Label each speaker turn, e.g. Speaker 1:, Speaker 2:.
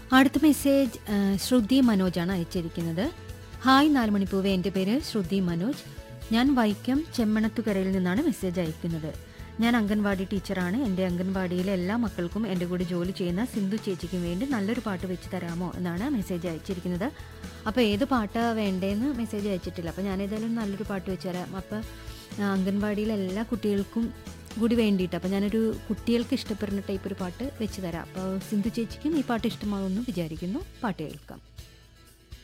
Speaker 1: അടുത്ത മെസ്സേജ് ആ, ശ്രുതി മനോജാണ് അയച്ചിരിക്കുന്നത് ഹായ് നാലുമണിപ്പൂവെ എൻ്റെ പേര് ശ്രുതി മനോജ് ഞാൻ വൈക്കം ചെമ്മണത്തുകരയിൽ നിന്നാണ് മെസ്സേജ് അയക്കുന്നത് ഞാൻ അംഗൻവാടി ടീച്ചറാണ് എൻ്റെ അംഗൻവാടിയിലെ എല്ലാ മക്കൾക്കും എൻ്റെ കൂടെ ജോലി ചെയ്യുന്ന സിന്ധു ചേച്ചിക്കും വേണ്ടി നല്ലൊരു പാട്ട് വെച്ച് തരാമോ എന്നാണ് മെസ്സേജ് അയച്ചിരിക്കുന്നത് അപ്പോൾ ഏത് പാട്ടാണ് വേണ്ടതെന്ന് മെസ്സേജ് അയച്ചിട്ടില്ല അപ്പോൾ ഞാൻ ഏതായാലും നല്ലൊരു പാട്ട് വെച്ച് തരാം അപ്പോൾ ആ, അംഗൻവാടിയിലെ എല്ലാ കുട്ടികൾക്കും കൂടി വേണ്ടിയിട്ട് അപ്പോൾ ഞാനൊരു കുട്ടികൾക്ക് ഇഷ്ടപ്പെടുന്ന ടൈപ്പ് ഒരു പാട്ട് വെച്ച് തരാം അപ്പോൾ സിന്ധു ചേച്ചിക്കും ഈ പാട്ട് ഇഷ്ടമാകുമെന്ന് വിചാരിക്കുന്നു പാട്ട് കേൾക്കാം